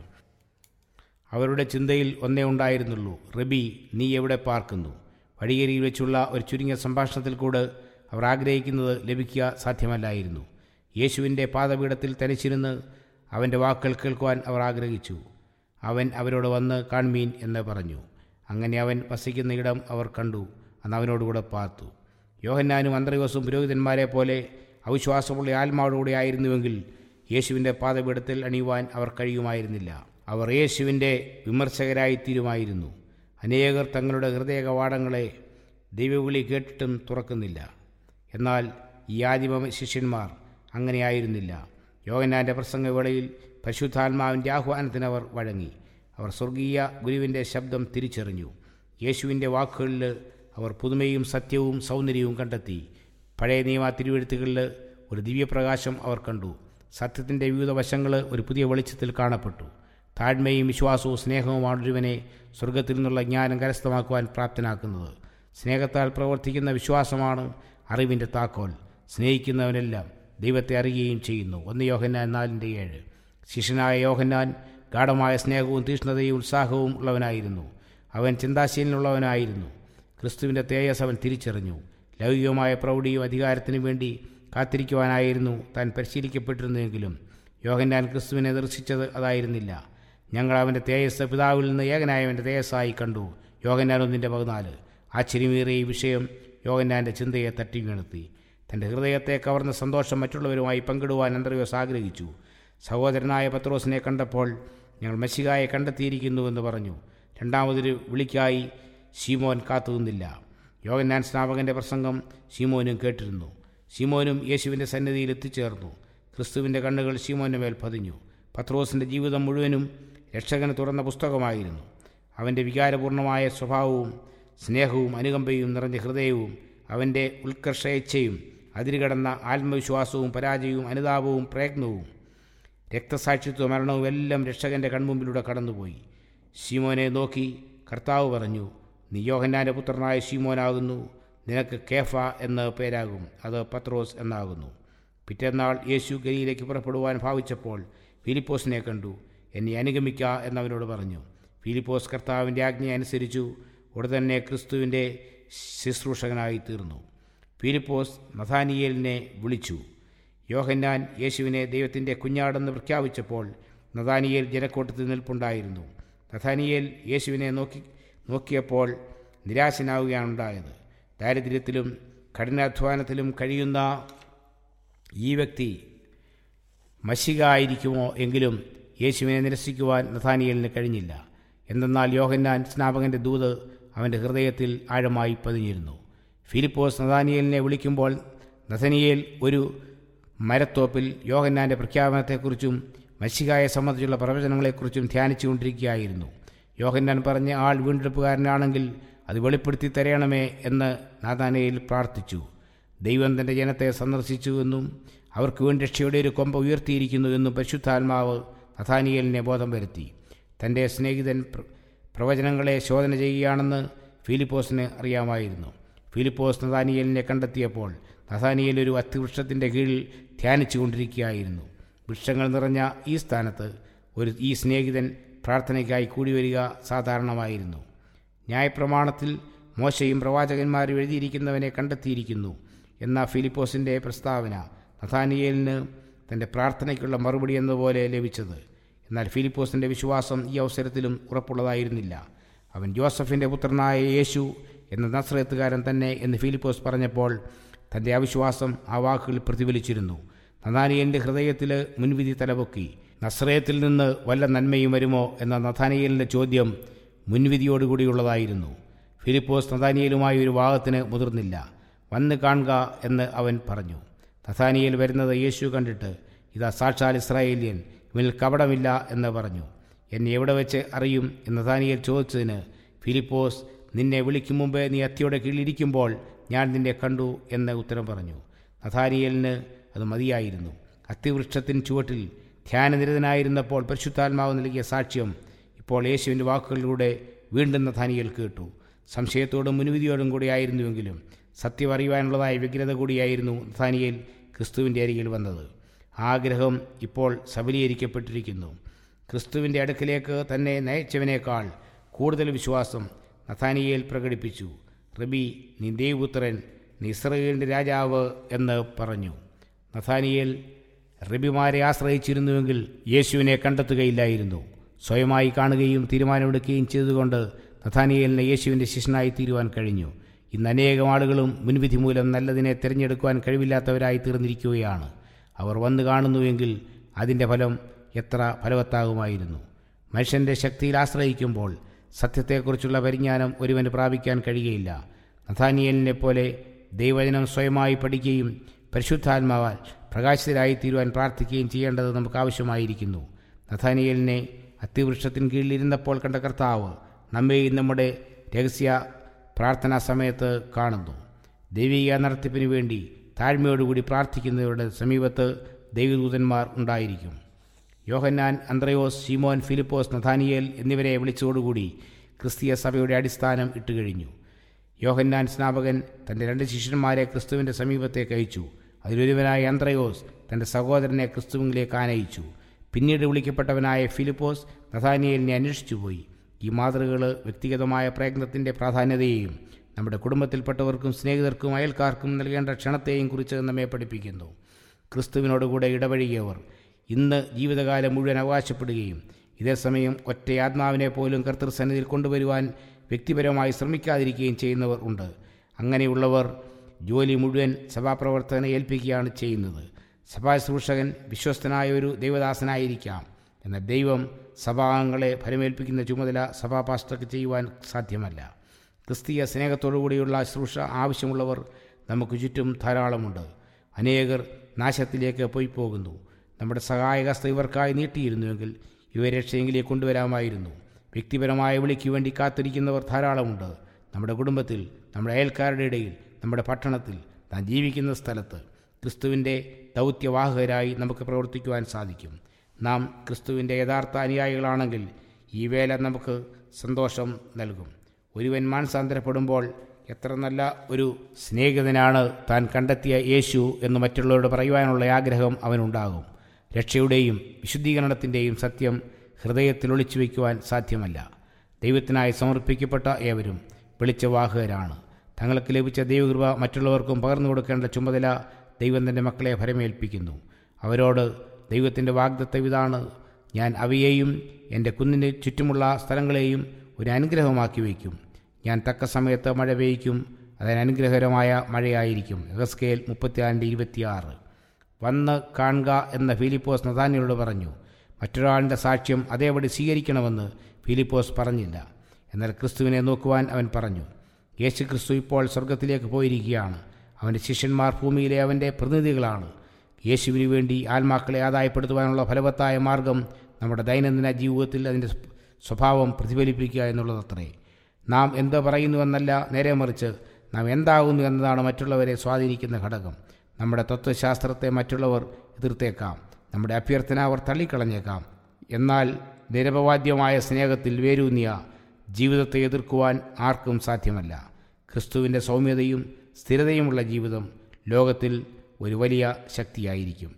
അവരുടെ ചിന്തയിൽ ഒന്നേ ഉണ്ടായിരുന്നുള്ളൂ റബി നീ എവിടെ പാർക്കുന്നു വഴിയരിയിൽ വെച്ചുള്ള ഒരു ചുരുങ്ങിയ സംഭാഷണത്തിൽ കൂടെ അവർ ആഗ്രഹിക്കുന്നത് ലഭിക്കുക സാധ്യമല്ലായിരുന്നു യേശുവിൻ്റെ പാദപീഠത്തിൽ തനിച്ചിരുന്ന് അവൻ്റെ വാക്കുകൾ കേൾക്കുവാൻ അവർ ആഗ്രഹിച്ചു അവൻ അവരോട് വന്ന് കാൺമീൻ എന്ന് പറഞ്ഞു അങ്ങനെ അവൻ വസിക്കുന്ന ഇടം അവർ കണ്ടു അന്ന് അവനോടുകൂടെ പാർത്തു യോഹന്നാനും അന്ത്രയോസും പുരോഹിതന്മാരെ പോലെ അവിശ്വാസമുള്ള ആത്മാവോടുകൂടി ആയിരുന്നുവെങ്കിൽ യേശുവിൻ്റെ പാദപീഠത്തിൽ അണിയുവാൻ അവർ കഴിയുമായിരുന്നില്ല അവർ യേശുവിൻ്റെ വിമർശകരായി തീരുമായിരുന്നു അനേകർ തങ്ങളുടെ ഹൃദയ കവാടങ്ങളെ ദൈവവിളി കേട്ടിട്ടും തുറക്കുന്നില്ല എന്നാൽ ഈ ആദിമ ശിഷ്യന്മാർ അങ്ങനെയായിരുന്നില്ല യോഹന്നാൻ്റെ പ്രസംഗവേളയിൽ പരിശുദ്ധാത്മാവിൻ്റെ ആഹ്വാനത്തിന് അവർ വഴങ്ങി അവർ സ്വർഗീയ ഗുരുവിൻ്റെ ശബ്ദം തിരിച്ചറിഞ്ഞു യേശുവിൻ്റെ വാക്കുകളിൽ അവർ പുതുമയും സത്യവും സൗന്ദര്യവും കണ്ടെത്തി പഴയ നിയമ തിരുവെഴുത്തുകളിൽ ഒരു ദിവ്യപ്രകാശം അവർ കണ്ടു സത്യത്തിൻ്റെ വിവിധ വശങ്ങൾ ഒരു പുതിയ വെളിച്ചത്തിൽ കാണപ്പെട്ടു താഴ്മയും വിശ്വാസവും സ്നേഹവുമാണ് ഒരുവനെ സ്വർഗത്തിൽ നിന്നുള്ള ജ്ഞാനം കരസ്ഥമാക്കുവാൻ പ്രാപ്തനാക്കുന്നത് സ്നേഹത്താൽ പ്രവർത്തിക്കുന്ന വിശ്വാസമാണ് അറിവിൻ്റെ താക്കോൽ സ്നേഹിക്കുന്നവനെല്ലാം ദൈവത്തെ അറിയുകയും ചെയ്യുന്നു ഒന്ന് യോഹന്നാൻ നാലിൻ്റെ ഏഴ് ശിഷ്യനായ യോഹന്നാൻ ഗാഠമായ സ്നേഹവും തീഷ്ണതയും ഉത്സാഹവും ഉള്ളവനായിരുന്നു അവൻ ചിന്താശീലനുള്ളവനായിരുന്നു ക്രിസ്തുവിൻ്റെ തേജസ് അവൻ തിരിച്ചറിഞ്ഞു ലൗകികമായ പ്രൗഢിയും അധികാരത്തിനും വേണ്ടി കാത്തിരിക്കുവാനായിരുന്നു താൻ പരിശീലിക്കപ്പെട്ടിരുന്നെങ്കിലും യോഹന്നാൻ ക്രിസ്തുവിനെ ദർശിച്ചത് അതായിരുന്നില്ല ഞങ്ങൾ അവൻ്റെ തേജസ് പിതാവിൽ നിന്ന് ഏകനായവൻ്റെ തേജസ്സായി കണ്ടു യോഹന്നാൻ ഒന്നിൻ്റെ പതിനാല് ആശ്ചര്യമേറിയ ഈ വിഷയം യോഹന്നാൻ്റെ ചിന്തയെ തട്ടി വീഴ്ത്തി തൻ്റെ ഹൃദയത്തെ കവർന്ന സന്തോഷം മറ്റുള്ളവരുമായി പങ്കിടുവാൻ അന്ത്രയോസ് ആഗ്രഹിച്ചു സഹോദരനായ പത്രോസിനെ കണ്ടപ്പോൾ ഞങ്ങൾ മഷികായെ കണ്ടെത്തിയിരിക്കുന്നുവെന്ന് പറഞ്ഞു രണ്ടാമതൊരു വിളിക്കായി ശീമോൻ കാത്തുനിന്നില്ല യോഗന്നാൻ സ്നാപകൻ്റെ പ്രസംഗം ശീമോനും കേട്ടിരുന്നു ശീമോനും യേശുവിൻ്റെ സന്നിധിയിൽ എത്തിച്ചേർന്നു ക്രിസ്തുവിൻ്റെ കണ്ണുകൾ ശീമോൻ്റെ മേൽ പതിഞ്ഞു പത്രോസിൻ്റെ ജീവിതം മുഴുവനും രക്ഷകന് തുറന്ന പുസ്തകമായിരുന്നു അവൻ്റെ വികാരപൂർണമായ സ്വഭാവവും സ്നേഹവും അനുകമ്പയും നിറഞ്ഞ ഹൃദയവും അവൻ്റെ ഉത്കർഷേച്ഛയും അതിരുകടന്ന ആത്മവിശ്വാസവും പരാജയവും അനുതാപവും പ്രയത്നവും രക്തസാക്ഷിത്വ മരണവും എല്ലാം രക്ഷകൻ്റെ കൺമുമ്പിലൂടെ കടന്നുപോയി ശീമോനെ നോക്കി കർത്താവ് പറഞ്ഞു നീ യോഹന്നാൻ്റെ പുത്രനായ ശീമോനാകുന്നു നിനക്ക് കേഫ എന്ന് പേരാകും അത് പത്രോസ് എന്നാകുന്നു പിറ്റേന്നാൾ യേശു ഗലിയിലേക്ക് പുറപ്പെടുവാൻ ഭാവിച്ചപ്പോൾ ഫിലിപ്പോസിനെ കണ്ടു എന്നെ അനുഗമിക്ക എന്നവനോട് പറഞ്ഞു ഫിലിപ്പോസ് കർത്താവിൻ്റെ ആജ്ഞ അനുസരിച്ചു ഉടനെ ക്രിസ്തുവിൻ്റെ ശുശ്രൂഷകനായി തീർന്നു ഫിലിപ്പോസ് നഥാനിയേലിനെ വിളിച്ചു യോഹന്നാൻ യേശുവിനെ ദൈവത്തിൻ്റെ കുഞ്ഞാടെന്ന് പ്രഖ്യാപിച്ചപ്പോൾ നഥാനിയേൽ ജനക്കൂട്ടത്തിൽ നിൽപ്പുണ്ടായിരുന്നു നഥാനിയേൽ യേശുവിനെ നോക്കി നോക്കിയപ്പോൾ നിരാശനാവുകയാണ് ഉണ്ടായത് ദാരിദ്ര്യത്തിലും കഠിനാധ്വാനത്തിലും കഴിയുന്ന ഈ വ്യക്തി മഷിക ആയിരിക്കുമോ എങ്കിലും യേശുവിനെ നിരസിക്കുവാൻ നഥാനിയലിന് കഴിഞ്ഞില്ല എന്തെന്നാൽ യോഹന്നാൻ സ്നാപകൻ്റെ ദൂത് അവൻ്റെ ഹൃദയത്തിൽ ആഴമായി പതിഞ്ഞിരുന്നു ഫിലിപ്പോസ് നഥാനിയലിനെ വിളിക്കുമ്പോൾ നഥനിയേൽ ഒരു മരത്തോപ്പിൽ യോഹന്നാൻ്റെ പ്രഖ്യാപനത്തെക്കുറിച്ചും മഷികായെ സംബന്ധിച്ചുള്ള പ്രവചനങ്ങളെക്കുറിച്ചും ധ്യാനിച്ചുകൊണ്ടിരിക്കുകയായിരുന്നു യോഹന്നാൻ പറഞ്ഞ ആൾ വീണ്ടെടുപ്പുകാരനാണെങ്കിൽ അത് വെളിപ്പെടുത്തി തരയണമേ എന്ന് നാഥാനയിൽ പ്രാർത്ഥിച്ചു ദൈവം തൻ്റെ ജനത്തെ സന്ദർശിച്ചു എന്നും അവർക്ക് വേണ്ടി രക്ഷയുടെ ഒരു കൊമ്പ ഉയർത്തിയിരിക്കുന്നു എന്നും പരിശുദ്ധാത്മാവ് നഥാനിയലിനെ ബോധം വരുത്തി തൻ്റെ സ്നേഹിതൻ പ്രവചനങ്ങളെ ശോധന ചെയ്യുകയാണെന്ന് ഫിലിപ്പോസിന് അറിയാമായിരുന്നു ഫിലിപ്പോസ് നഥാനിയലിനെ കണ്ടെത്തിയപ്പോൾ നഥാനിയൽ ഒരു അത്തിവൃക്ഷത്തിൻ്റെ കീഴിൽ ധ്യാനിച്ചു കൊണ്ടിരിക്കുകയായിരുന്നു വൃക്ഷങ്ങൾ നിറഞ്ഞ ഈ സ്ഥാനത്ത് ഒരു ഈ സ്നേഹിതൻ പ്രാർത്ഥനയ്ക്കായി കൂടി വരിക സാധാരണമായിരുന്നു ന്യായപ്രമാണത്തിൽ മോശയും പ്രവാചകന്മാരും എഴുതിയിരിക്കുന്നവനെ കണ്ടെത്തിയിരിക്കുന്നു എന്ന ഫിലിപ്പോസിൻ്റെ പ്രസ്താവന നഥാനിയേലിന് തൻ്റെ പ്രാർത്ഥനയ്ക്കുള്ള മറുപടി എന്നപോലെ ലഭിച്ചത് എന്നാൽ ഫിലിപ്പോസിൻ്റെ വിശ്വാസം ഈ അവസരത്തിലും ഉറപ്പുള്ളതായിരുന്നില്ല അവൻ ജോസഫിൻ്റെ പുത്രനായ യേശു എന്ന നസ്രത്തുകാരൻ തന്നെ എന്ന് ഫിലിപ്പോസ് പറഞ്ഞപ്പോൾ തൻ്റെ അവിശ്വാസം ആ വാക്കുകൾ പ്രതിഫലിച്ചിരുന്നു നഥാനിയലിൻ്റെ ഹൃദയത്തിൽ മുൻവിധി തലപൊക്കി നസ്രയത്തിൽ നിന്ന് വല്ല നന്മയും വരുമോ എന്ന നഥാനിയലിൻ്റെ ചോദ്യം മുൻവിധിയോടുകൂടിയുള്ളതായിരുന്നു ഫിലിപ്പോസ് നഥാനിയലുമായി ഒരു വാദത്തിന് മുതിർന്നില്ല വന്ന് കാണുക എന്ന് അവൻ പറഞ്ഞു നഥാനിയൽ വരുന്നത് യേശു കണ്ടിട്ട് ഇതാ സാക്ഷാൽ ഇസ്രായേലിയൻ ഇവനിൽ കപടമില്ല എന്ന് പറഞ്ഞു എന്നെ എവിടെ വെച്ച് അറിയും എന്ന് നഥാനിയൽ ചോദിച്ചതിന് ഫിലിപ്പോസ് നിന്നെ വിളിക്കും മുമ്പേ നീ അത്തിയുടെ കീഴിലിരിക്കുമ്പോൾ ഞാൻ നിന്നെ കണ്ടു എന്ന് ഉത്തരം പറഞ്ഞു നഥാനിയലിന് അത് മതിയായിരുന്നു അത്തിവൃക്ഷത്തിൻ ചുവട്ടിൽ ധ്യാനനിരതനായിരുന്നപ്പോൾ പരിശുദ്ധാത്മാവ് നൽകിയ സാക്ഷ്യം ഇപ്പോൾ യേശുവിൻ്റെ വാക്കുകളിലൂടെ വീണ്ടും നഥാനിയൽ കേട്ടു സംശയത്തോടും മുൻവിധിയോടും കൂടിയായിരുന്നുവെങ്കിലും സത്യം അറിയുവാനുള്ളതായ വ്യഗ്രത കൂടിയായിരുന്നു നഥാനിയൽ ക്രിസ്തുവിൻ്റെ അരികിൽ വന്നത് ആഗ്രഹം ഇപ്പോൾ സബലീകരിക്കപ്പെട്ടിരിക്കുന്നു ക്രിസ്തുവിൻ്റെ അടുക്കിലേക്ക് തന്നെ നയിച്ചവനേക്കാൾ കൂടുതൽ വിശ്വാസം നഥാനിയേൽ പ്രകടിപ്പിച്ചു റബി നീ ദേവപുത്രൻ നീ ഇസ്രയേലിൻ്റെ രാജാവ് എന്ന് പറഞ്ഞു നഥാനിയേൽ റബിമാരെ ആശ്രയിച്ചിരുന്നുവെങ്കിൽ യേശുവിനെ കണ്ടെത്തുകയില്ലായിരുന്നു സ്വയമായി കാണുകയും തീരുമാനമെടുക്കുകയും ചെയ്തുകൊണ്ട് നഥാനിയേലിന് യേശുവിൻ്റെ ശിഷ്യനായി തീരുവാൻ കഴിഞ്ഞു ഇന്ന് അനേകം ആളുകളും മുൻവിധി മൂലം നല്ലതിനെ തിരഞ്ഞെടുക്കുവാൻ കഴിവില്ലാത്തവരായി തീർന്നിരിക്കുകയാണ് അവർ വന്നു കാണുന്നുവെങ്കിൽ അതിൻ്റെ ഫലം എത്ര ഫലവത്താകുമായിരുന്നു മനുഷ്യൻ്റെ ശക്തിയിൽ ആശ്രയിക്കുമ്പോൾ സത്യത്തെക്കുറിച്ചുള്ള പരിജ്ഞാനം ഒരുവന് പ്രാപിക്കാൻ കഴിയുകയില്ല നഥാനിയലിനെ പോലെ ദൈവജനം സ്വയമായി പഠിക്കുകയും പരിശുദ്ധാത്മാവാൽ പ്രകാശിതരായി തീരുവാൻ പ്രാർത്ഥിക്കുകയും ചെയ്യേണ്ടത് നമുക്ക് ആവശ്യമായിരിക്കുന്നു നഥാനിയലിനെ അത്തിവൃക്ഷത്തിന് കീഴിലിരുന്നപ്പോൾ കണ്ട കർത്താവ് നമ്മെയും നമ്മുടെ രഹസ്യ പ്രാർത്ഥനാ സമയത്ത് കാണുന്നു ദൈവിക നടത്തിപ്പിന് വേണ്ടി താഴ്മയോടുകൂടി പ്രാർത്ഥിക്കുന്നവരുടെ സമീപത്ത് ദൈവദൂതന്മാർ ഉണ്ടായിരിക്കും യോഹന്നാൻ അന്ത്രയോസ് ശിമോൻ ഫിലിപ്പോസ് നഥാനിയേൽ എന്നിവരെ വിളിച്ചതോടുകൂടി ക്രിസ്തീയ സഭയുടെ അടിസ്ഥാനം ഇട്ടുകഴിഞ്ഞു യോഹന്നാൻ സ്നാപകൻ തൻ്റെ രണ്ട് ശിഷ്യന്മാരെ ക്രിസ്തുവിൻ്റെ സമീപത്തേക്ക് അയച്ചു അതിലൊരുവനായ അന്ത്രയോസ് തൻ്റെ സഹോദരനെ ക്രിസ്തുവിലേക്ക് ആനയിച്ചു പിന്നീട് വിളിക്കപ്പെട്ടവനായ ഫിലിപ്പോസ് നഥാനിയേലിനെ അന്വേഷിച്ചു പോയി ഈ മാതൃകകൾ വ്യക്തിഗതമായ പ്രയത്നത്തിൻ്റെ പ്രാധാന്യതയെയും നമ്മുടെ കുടുംബത്തിൽപ്പെട്ടവർക്കും സ്നേഹിതർക്കും അയൽക്കാർക്കും നൽകേണ്ട ക്ഷണത്തെയും കുറിച്ച് നമ്മെ പഠിപ്പിക്കുന്നു ക്രിസ്തുവിനോടുകൂടെ ഇടപഴകിയവർ ഇന്ന് ജീവിതകാലം മുഴുവൻ അവകാശപ്പെടുകയും ഇതേസമയം ഒറ്റ ആത്മാവിനെ പോലും കർത്തൃസന്നിധിയിൽ കൊണ്ടുവരുവാൻ വ്യക്തിപരമായി ശ്രമിക്കാതിരിക്കുകയും ചെയ്യുന്നവർ ഉണ്ട് അങ്ങനെയുള്ളവർ ജോലി മുഴുവൻ സഭാപ്രവർത്തകനെ ഏൽപ്പിക്കുകയാണ് ചെയ്യുന്നത് സഭാശുശ്രൂഷകൻ വിശ്വസ്തനായ ഒരു ദൈവദാസനായിരിക്കാം എന്നാൽ ദൈവം സഭാംഗങ്ങളെ ഫലമേൽപ്പിക്കുന്ന ചുമതല സഭാപാസ്റ്റർക്ക് ചെയ്യുവാൻ സാധ്യമല്ല ക്രിസ്തീയ സ്നേഹത്തോടുകൂടിയുള്ള ശുശ്രൂഷ ആവശ്യമുള്ളവർ നമുക്ക് ചുറ്റും ധാരാളമുണ്ട് അനേകർ നാശത്തിലേക്ക് പോയി പോകുന്നു നമ്മുടെ സഹായകസ്ത ഇവർക്കായി നീട്ടിയിരുന്നുവെങ്കിൽ ഇവരെ രക്ഷയെങ്കിലേക്ക് കൊണ്ടുവരാമായിരുന്നു വ്യക്തിപരമായ വിളിക്ക് വേണ്ടി കാത്തിരിക്കുന്നവർ ധാരാളമുണ്ട് നമ്മുടെ കുടുംബത്തിൽ നമ്മുടെ അയൽക്കാരുടെ ഇടയിൽ നമ്മുടെ പട്ടണത്തിൽ താൻ ജീവിക്കുന്ന സ്ഥലത്ത് ക്രിസ്തുവിൻ്റെ ദൗത്യവാഹകരായി നമുക്ക് പ്രവർത്തിക്കുവാൻ സാധിക്കും നാം ക്രിസ്തുവിൻ്റെ യഥാർത്ഥ അനുയായികളാണെങ്കിൽ ഈ വേല നമുക്ക് സന്തോഷം നൽകും ഒരുവൻ മാനസാന്തരപ്പെടുമ്പോൾ എത്ര നല്ല ഒരു സ്നേഹിതനാണ് താൻ കണ്ടെത്തിയ യേശു എന്ന് മറ്റുള്ളവരോട് പറയുവാനുള്ള ആഗ്രഹം അവനുണ്ടാകും രക്ഷയുടെയും വിശുദ്ധീകരണത്തിൻ്റെയും സത്യം ഹൃദയത്തിൽ ഒളിച്ചു വയ്ക്കുവാൻ സാധ്യമല്ല ദൈവത്തിനായി സമർപ്പിക്കപ്പെട്ട ഏവരും വെളിച്ചവാഹകരാണ് തങ്ങൾക്ക് ലഭിച്ച ദൈവകൃപ മറ്റുള്ളവർക്കും പകർന്നു കൊടുക്കേണ്ട ചുമതല ദൈവം തൻ്റെ മക്കളെ ഫലമേൽപ്പിക്കുന്നു അവരോട് ദൈവത്തിൻ്റെ വാഗ്ദത്തം ഇതാണ് ഞാൻ അവയെയും എൻ്റെ കുന്നിന് ചുറ്റുമുള്ള സ്ഥലങ്ങളെയും ഒരു അനുഗ്രഹമാക്കി വയ്ക്കും ഞാൻ തക്ക സമയത്ത് മഴ പെയ്യ്ക്കും അതിന് അനുഗ്രഹകരമായ മഴയായിരിക്കും എഹസ്കേൽ മുപ്പത്തിയാറിൻ്റെ ഇരുപത്തിയാറ് വന്ന് കാണുക എന്ന ഫിലിപ്പോസ് നദാനിയോട് പറഞ്ഞു മറ്റൊരാളിൻ്റെ സാക്ഷ്യം അതേപടി സ്വീകരിക്കണമെന്ന് ഫിലിപ്പോസ് പറഞ്ഞില്ല എന്നാൽ ക്രിസ്തുവിനെ നോക്കുവാൻ അവൻ പറഞ്ഞു യേശു ക്രിസ്തു ഇപ്പോൾ സ്വർഗത്തിലേക്ക് പോയിരിക്കുകയാണ് അവൻ്റെ ശിഷ്യന്മാർ ഭൂമിയിലെ അവൻ്റെ പ്രതിനിധികളാണ് യേശുവിന് വേണ്ടി ആത്മാക്കളെ ആദായപ്പെടുത്തുവാനുള്ള ഫലവത്തായ മാർഗം നമ്മുടെ ദൈനംദിന ജീവിതത്തിൽ അതിൻ്റെ സ്വഭാവം പ്രതിഫലിപ്പിക്കുക എന്നുള്ളതത്രേ നാം എന്ത് പറയുന്നുവെന്നല്ല നേരെ മറിച്ച് നാം എന്താകുന്നു എന്നതാണ് മറ്റുള്ളവരെ സ്വാധീനിക്കുന്ന ഘടകം നമ്മുടെ തത്വശാസ്ത്രത്തെ മറ്റുള്ളവർ എതിർത്തേക്കാം നമ്മുടെ അഭ്യർത്ഥന അവർ തള്ളിക്കളഞ്ഞേക്കാം എന്നാൽ നിരപവാദ്യമായ സ്നേഹത്തിൽ വേരൂന്നിയ ജീവിതത്തെ എതിർക്കുവാൻ ആർക്കും സാധ്യമല്ല ക്രിസ്തുവിൻ്റെ സൗമ്യതയും സ്ഥിരതയുമുള്ള ജീവിതം ലോകത്തിൽ ഒരു വലിയ ശക്തിയായിരിക്കും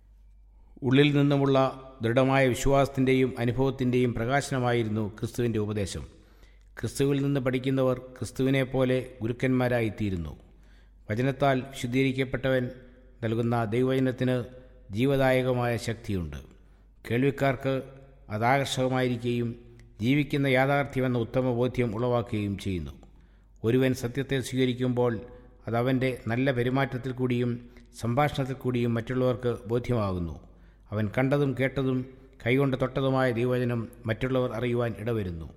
ഉള്ളിൽ നിന്നുമുള്ള ദൃഢമായ വിശ്വാസത്തിൻ്റെയും അനുഭവത്തിൻ്റെയും പ്രകാശനമായിരുന്നു ക്രിസ്തുവിൻ്റെ ഉപദേശം ക്രിസ്തുവിൽ നിന്ന് പഠിക്കുന്നവർ ക്രിസ്തുവിനെ പോലെ ഗുരുക്കന്മാരായിത്തീരുന്നു വചനത്താൽ ശുദ്ധീകരിക്കപ്പെട്ടവൻ നൽകുന്ന ദൈവവചനത്തിന് ജീവദായകമായ ശക്തിയുണ്ട് കേൾവിക്കാർക്ക് അതാകർഷകമായിരിക്കുകയും ജീവിക്കുന്ന യാഥാർത്ഥ്യമെന്ന ഉത്തമ ബോധ്യം ഉളവാക്കുകയും ചെയ്യുന്നു ഒരുവൻ സത്യത്തെ സ്വീകരിക്കുമ്പോൾ അതവൻ്റെ നല്ല പെരുമാറ്റത്തിൽ കൂടിയും സംഭാഷണത്തിൽ കൂടിയും മറ്റുള്ളവർക്ക് ബോധ്യമാകുന്നു അവൻ കണ്ടതും കേട്ടതും കൈകൊണ്ട് തൊട്ടതുമായ ദൈവവചനം മറ്റുള്ളവർ അറിയുവാൻ ഇടവരുന്നു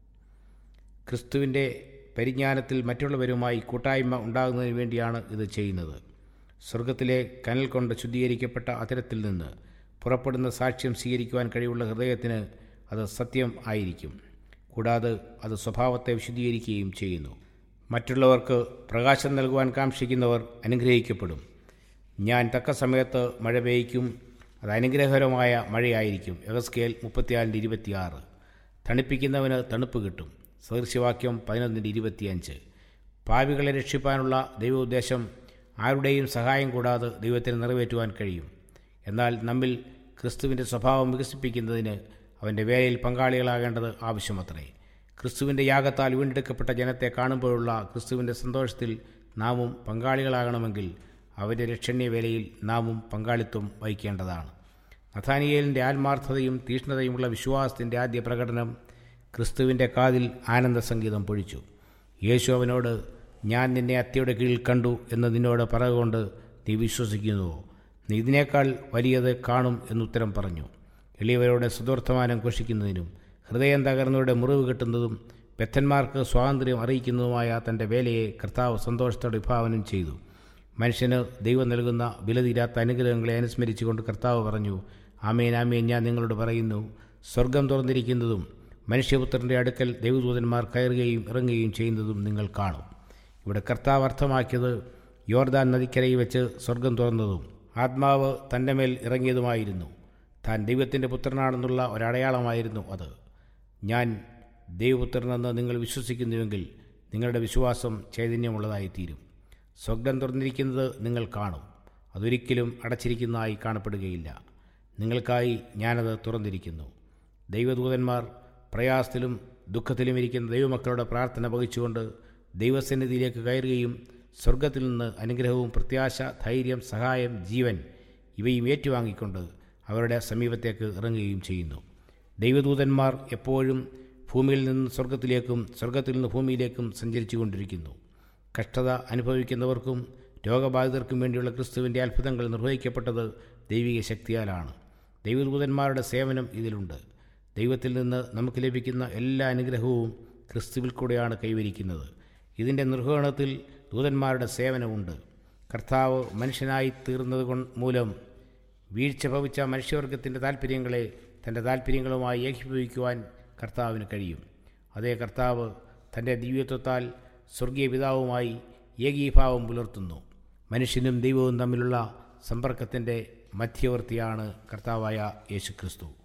ക്രിസ്തുവിൻ്റെ പരിജ്ഞാനത്തിൽ മറ്റുള്ളവരുമായി കൂട്ടായ്മ ഉണ്ടാകുന്നതിന് വേണ്ടിയാണ് ഇത് ചെയ്യുന്നത് സ്വർഗത്തിലെ കനൽ കൊണ്ട് ശുദ്ധീകരിക്കപ്പെട്ട അത്തരത്തിൽ നിന്ന് പുറപ്പെടുന്ന സാക്ഷ്യം സ്വീകരിക്കുവാൻ കഴിവുള്ള ഹൃദയത്തിന് അത് സത്യം ആയിരിക്കും കൂടാതെ അത് സ്വഭാവത്തെ വിശുദ്ധീകരിക്കുകയും ചെയ്യുന്നു മറ്റുള്ളവർക്ക് പ്രകാശം നൽകുവാൻ കാക്ഷിക്കുന്നവർ അനുഗ്രഹിക്കപ്പെടും ഞാൻ തക്ക സമയത്ത് മഴ പെയ്യ്ക്കും അത് അനുഗ്രഹകരമായ മഴയായിരിക്കും എഗസ്കേൽ മുപ്പത്തിനാലിൻ്റെ ഇരുപത്തിയാറ് തണുപ്പിക്കുന്നവന് തണുപ്പ് കിട്ടും സദൃശ്യവാക്യം പതിനൊന്നിൻ്റെ ഇരുപത്തിയഞ്ച് പാവികളെ രക്ഷിപ്പാനുള്ള ദൈവ ഉദ്ദേശം ആരുടെയും സഹായം കൂടാതെ ദൈവത്തിന് നിറവേറ്റുവാൻ കഴിയും എന്നാൽ നമ്മിൽ ക്രിസ്തുവിൻ്റെ സ്വഭാവം വികസിപ്പിക്കുന്നതിന് അവൻ്റെ വേലയിൽ പങ്കാളികളാകേണ്ടത് ആവശ്യമത്രേ ക്രിസ്തുവിൻ്റെ യാഗത്താൽ വീണ്ടെടുക്കപ്പെട്ട ജനത്തെ കാണുമ്പോഴുള്ള ക്രിസ്തുവിൻ്റെ സന്തോഷത്തിൽ നാമും പങ്കാളികളാകണമെങ്കിൽ അവൻ്റെ രക്ഷണ്യ വേലയിൽ നാമും പങ്കാളിത്തം വഹിക്കേണ്ടതാണ് നഥാനിയേലിൻ്റെ ആത്മാർത്ഥതയും തീഷ്ണതയുമുള്ള വിശ്വാസത്തിൻ്റെ ആദ്യ പ്രകടനം ക്രിസ്തുവിൻ്റെ കാതിൽ ആനന്ദസംഗീതം പൊഴിച്ചു യേശു അവനോട് ഞാൻ നിന്നെ അത്യയുടെ കീഴിൽ കണ്ടു എന്ന് നിന്നോട് പറയുകൊണ്ട് നീ വിശ്വസിക്കുന്നുവോ നീ ഇതിനേക്കാൾ വലിയത് കാണും എന്നുത്തരം പറഞ്ഞു എളിയവരോട് സുദൂർത്ഥമാനം ഘോഷിക്കുന്നതിനും ഹൃദയം തകർന്നവരുടെ മുറിവ് കിട്ടുന്നതും ബദ്ധന്മാർക്ക് സ്വാതന്ത്ര്യം അറിയിക്കുന്നതുമായ തൻ്റെ വേലയെ കർത്താവ് സന്തോഷത്തോടെ വിഭാവനം ചെയ്തു മനുഷ്യന് ദൈവം നൽകുന്ന വിലതീരാത്ത അനുഗ്രഹങ്ങളെ അനുസ്മരിച്ചുകൊണ്ട് കർത്താവ് പറഞ്ഞു ആമേൻ ആമേൻ ഞാൻ നിങ്ങളോട് പറയുന്നു സ്വർഗം തുറന്നിരിക്കുന്നതും മനുഷ്യപുത്രൻ്റെ അടുക്കൽ ദൈവദൂതന്മാർ കയറുകയും ഇറങ്ങുകയും ചെയ്യുന്നതും നിങ്ങൾ കാണും ഇവിടെ കർത്താവ് അർത്ഥമാക്കിയത് യോർദാൻ നദിക്കരയിൽ വെച്ച് സ്വർഗം തുറന്നതും ആത്മാവ് തൻ്റെ മേൽ ഇറങ്ങിയതുമായിരുന്നു താൻ ദൈവത്തിൻ്റെ പുത്രനാണെന്നുള്ള ഒരടയാളമായിരുന്നു അത് ഞാൻ ദൈവപുത്രനെന്ന് നിങ്ങൾ വിശ്വസിക്കുന്നുവെങ്കിൽ നിങ്ങളുടെ വിശ്വാസം ചൈതന്യമുള്ളതായിത്തീരും സ്വർഗം തുറന്നിരിക്കുന്നത് നിങ്ങൾ കാണും അതൊരിക്കലും അടച്ചിരിക്കുന്നതായി കാണപ്പെടുകയില്ല നിങ്ങൾക്കായി ഞാനത് തുറന്നിരിക്കുന്നു ദൈവദൂതന്മാർ പ്രയാസത്തിലും ദുഃഖത്തിലും ഇരിക്കുന്ന ദൈവമക്കളുടെ പ്രാർത്ഥന വഹിച്ചുകൊണ്ട് ദൈവസന്നിധിയിലേക്ക് കയറുകയും സ്വർഗത്തിൽ നിന്ന് അനുഗ്രഹവും പ്രത്യാശ ധൈര്യം സഹായം ജീവൻ ഇവയും ഏറ്റുവാങ്ങിക്കൊണ്ട് അവരുടെ സമീപത്തേക്ക് ഇറങ്ങുകയും ചെയ്യുന്നു ദൈവദൂതന്മാർ എപ്പോഴും ഭൂമിയിൽ നിന്ന് സ്വർഗത്തിലേക്കും സ്വർഗത്തിൽ നിന്ന് ഭൂമിയിലേക്കും സഞ്ചരിച്ചു കൊണ്ടിരിക്കുന്നു കഷ്ടത അനുഭവിക്കുന്നവർക്കും രോഗബാധിതർക്കും വേണ്ടിയുള്ള ക്രിസ്തുവിൻ്റെ അത്ഭുതങ്ങൾ നിർവഹിക്കപ്പെട്ടത് ദൈവിക ശക്തിയാലാണ് ദൈവദൂതന്മാരുടെ സേവനം ഇതിലുണ്ട് ദൈവത്തിൽ നിന്ന് നമുക്ക് ലഭിക്കുന്ന എല്ലാ അനുഗ്രഹവും ക്രിസ്തുവിൽ കൂടെയാണ് കൈവരിക്കുന്നത് ഇതിൻ്റെ നിർവഹണത്തിൽ ദൂതന്മാരുടെ സേവനമുണ്ട് കർത്താവ് മനുഷ്യനായി തീർന്നത് മൂലം വീഴ്ച ഭവിച്ച മനുഷ്യവർഗത്തിൻ്റെ താല്പര്യങ്ങളെ തൻ്റെ താല്പര്യങ്ങളുമായി ഏകീഭവിക്കുവാൻ കർത്താവിന് കഴിയും അതേ കർത്താവ് തൻ്റെ ദിവ്യത്വത്താൽ സ്വർഗീയ പിതാവുമായി ഏകീഭാവം പുലർത്തുന്നു മനുഷ്യനും ദൈവവും തമ്മിലുള്ള സമ്പർക്കത്തിൻ്റെ മധ്യവർത്തിയാണ് കർത്താവായ യേശുക്രിസ്തു